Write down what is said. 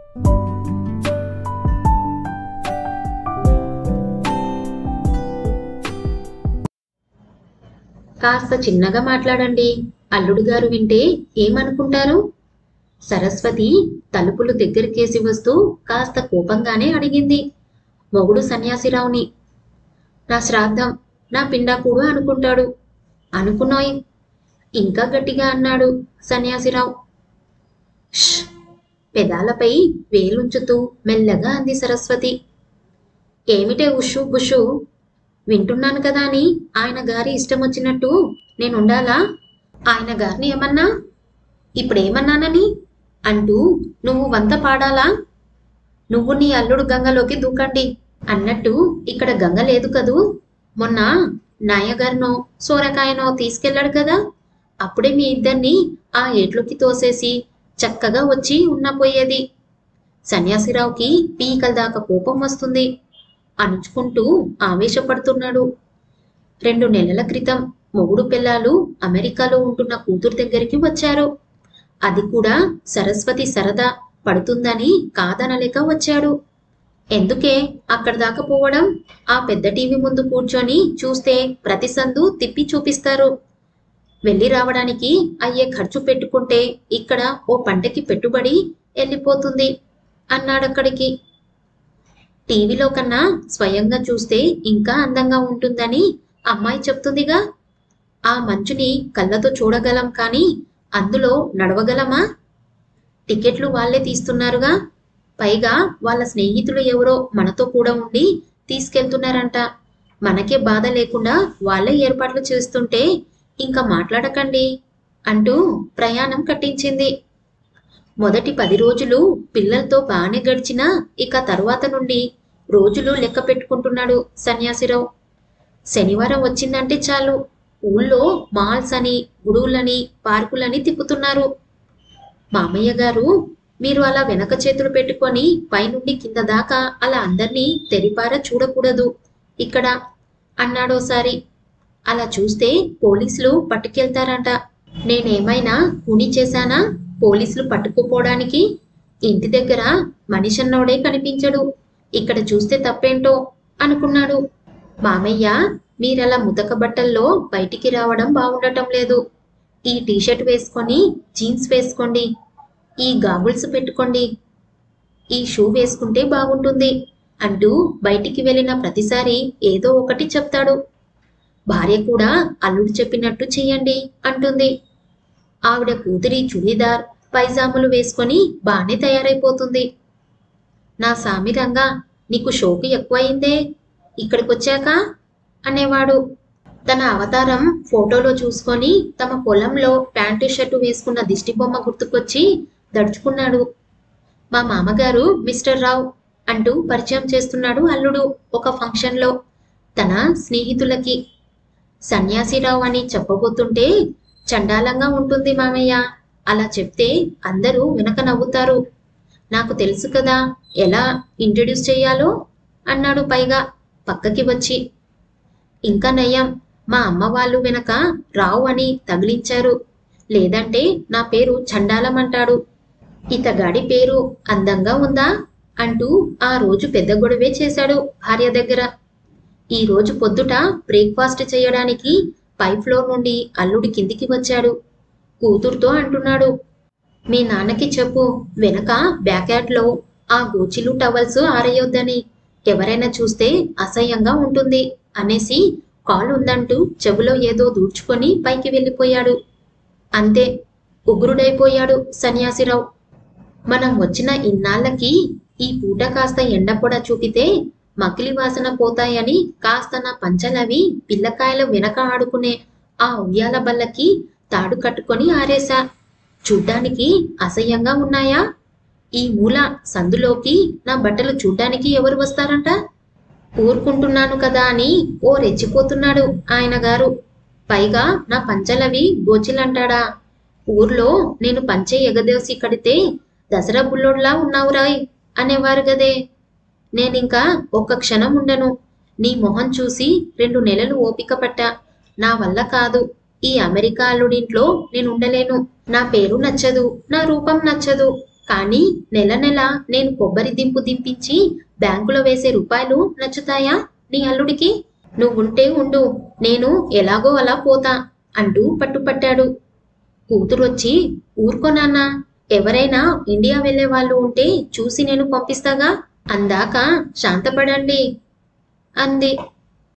కాస్త చిన్నగా మాట్లాడండి అల్లుడు గారు వింటే ఏమనుకుంటారు సరస్వతి తలుపులు దగ్గరికేసి వస్తూ కాస్త కోపంగానే అడిగింది మొగుడు సన్యాసిరావుని నా శ్రాద్ధం నా పిండాకుడు అనుకుంటాడు అనుకున్నాయి ఇంకా గట్టిగా అన్నాడు సన్యాసిరావు "ష్" పెదాలపై వేలుంచుతూ మెల్లగా అంది సరస్వతి ఏమిటే ఉషు బుషు వింటున్నాను కదా అని ఆయన గారి ఇష్టం వచ్చినట్టు నేనుండాలా ఆయన గారిని ఏమన్నా ఇప్పుడేమన్నానని అంటూ నువ్వు వంత పాడాలా నువ్వు నీ అల్లుడు గంగలోకి దూకండి అన్నట్టు ఇక్కడ గంగ లేదు కదూ మొన్న నాయగారినో సోరకాయనో తీసుకెళ్ళాడు కదా అప్పుడే మీ ఇద్దరిని ఆ ఏట్లోకి తోసేసి చక్కగా వచ్చి ఉన్నపోయేది సన్యాసిరావుకి పీకల దాకా కోపం వస్తుంది అణుచుకుంటూ ఆవేశపడుతున్నాడు రెండు నెలల క్రితం మొగుడు పిల్లలు అమెరికాలో ఉంటున్న కూతురు దగ్గరికి వచ్చారు అది కూడా సరస్వతి సరదా పడుతుందని కాదనలేక వచ్చాడు ఎందుకే అక్కడ దాకా పోవడం ఆ పెద్ద టీవీ ముందు కూర్చొని చూస్తే ప్రతి సందు తిప్పి చూపిస్తారు వెళ్ళి రావడానికి అయ్యే ఖర్చు పెట్టుకుంటే ఇక్కడ ఓ పంటకి పెట్టుబడి వెళ్ళిపోతుంది అన్నాడక్కడికి టీవీలో కన్నా స్వయంగా చూస్తే ఇంకా అందంగా ఉంటుందని అమ్మాయి చెప్తుందిగా ఆ మంచుని కళ్ళతో చూడగలం కానీ అందులో నడవగలమా టికెట్లు వాళ్ళే తీస్తున్నారుగా పైగా వాళ్ళ స్నేహితులు ఎవరో మనతో కూడా ఉండి తీసుకెళ్తున్నారంట మనకే బాధ లేకుండా వాళ్ళే ఏర్పాట్లు చేస్తుంటే ఇంకా మాట్లాడకండి అంటూ ప్రయాణం కట్టించింది మొదటి పది రోజులు పిల్లలతో బాగానే గడిచినా ఇక తర్వాత నుండి రోజులు లెక్క పెట్టుకుంటున్నాడు సన్యాసిరావు శనివారం వచ్చిందంటే చాలు ఊళ్ళో మాల్స్ అని గుడువులని పార్కులని తిప్పుతున్నారు మామయ్య గారు మీరు అలా వెనక చేతులు పెట్టుకొని పైనుండి కింద దాకా అలా అందర్నీ తెరిపార చూడకూడదు ఇక్కడ అన్నాడోసారి అలా చూస్తే పోలీసులు పట్టుకెళ్తారంట నేనేమైనా కుని చేశానా పోలీసులు పట్టుకుపోవడానికి ఇంటి దగ్గర మనిషన్నోడే కనిపించడు ఇక్కడ చూస్తే తప్పేంటో అనుకున్నాడు మామయ్య మీరలా ముతక బట్టల్లో బయటికి రావడం బాగుండటం లేదు ఈ టీషర్ట్ వేసుకొని జీన్స్ వేసుకోండి ఈ గాగుల్స్ పెట్టుకోండి ఈ షూ వేసుకుంటే బాగుంటుంది అంటూ బయటికి వెళ్ళిన ప్రతిసారి ఏదో ఒకటి చెప్తాడు భార్య కూడా అల్లుడు చెప్పినట్టు చెయ్యండి అంటుంది ఆవిడ కూతురి చుడీదార్ పైజాములు వేసుకొని బానే తయారైపోతుంది నా సామిరంగా నీకు షోకు ఎక్కువయిందే ఇక్కడికొచ్చాక అనేవాడు తన అవతారం ఫోటోలో చూసుకొని తమ పొలంలో ప్యాంటు షర్టు వేసుకున్న దిష్టి బొమ్మ గుర్తుకొచ్చి దడుచుకున్నాడు మా మామగారు మిస్టర్ రావు అంటూ పరిచయం చేస్తున్నాడు అల్లుడు ఒక ఫంక్షన్లో తన స్నేహితులకి సన్యాసిరావు అని చెప్పబోతుంటే చండాలంగా ఉంటుంది మామయ్య అలా చెప్తే అందరూ వెనక నవ్వుతారు నాకు తెలుసు కదా ఎలా ఇంట్రడ్యూస్ చేయాలో అన్నాడు పైగా పక్కకి వచ్చి ఇంకా నయ్యం మా అమ్మ వాళ్ళు వెనక రావు అని తగిలించారు లేదంటే నా పేరు చండాలం అంటాడు ఇతగాడి పేరు అందంగా ఉందా అంటూ ఆ రోజు పెద్ద గొడవే చేశాడు భార్య దగ్గర ఈ రోజు పొద్దుట బ్రేక్ఫాస్ట్ చేయడానికి పై ఫ్లోర్ నుండి అల్లుడి కిందికి వచ్చాడు కూతురుతో అంటున్నాడు మీ నాన్నకి చెప్పు వెనక బ్యాక్యార్డ్లో ఆ గోచిలు టవల్స్ ఆరేయొద్దని ఎవరైనా చూస్తే అసహ్యంగా ఉంటుంది అనేసి కాల్ ఉందంటూ చెవులో ఏదో దూడ్చుకొని పైకి వెళ్ళిపోయాడు అంతే ఉగ్రుడైపోయాడు సన్యాసిరావు మనం వచ్చిన ఇన్నాళ్ళకి ఈ పూట కాస్త ఎండపొడ చూపితే మకిలి వాసన పోతాయని కాస్త నా పంచలవి పిల్లకాయల వెనక ఆడుకునే ఆ ఉయ్యాల బల్లకి తాడు కట్టుకొని ఆరేశా చూడ్డానికి అసహ్యంగా ఉన్నాయా ఈ మూల సందులోకి నా బట్టలు చూడ్డానికి ఎవరు వస్తారంట ఊరుకుంటున్నాను కదా అని ఓ రెచ్చిపోతున్నాడు ఆయన గారు పైగా నా పంచలవి గోచిలంటాడా ఊర్లో నేను పంచె ఎగదేసి కడితే దసరా బుల్లోడ్లా ఉన్నావురాయ్ అనేవారు గదే నేనింకా ఒక్క క్షణం ఉండను నీ మొహం చూసి రెండు నెలలు ఓపిక పట్టా నా వల్ల కాదు ఈ అమెరికా అల్లుడింట్లో నేను ఉండలేను నా పేరు నచ్చదు నా రూపం నచ్చదు కానీ నెల నెల నేను కొబ్బరి దింపు దింపించి బ్యాంకులో వేసే రూపాయలు నచ్చుతాయా నీ అల్లుడికి నువ్వుంటే ఉండు నేను ఎలాగో అలా పోతా అంటూ పట్టుపట్టాడు కూతురొచ్చి ఊరుకో నాన్నా ఎవరైనా ఇండియా వెళ్ళే వాళ్ళు ఉంటే చూసి నేను పంపిస్తాగా అందాక శాంతపడండి అంది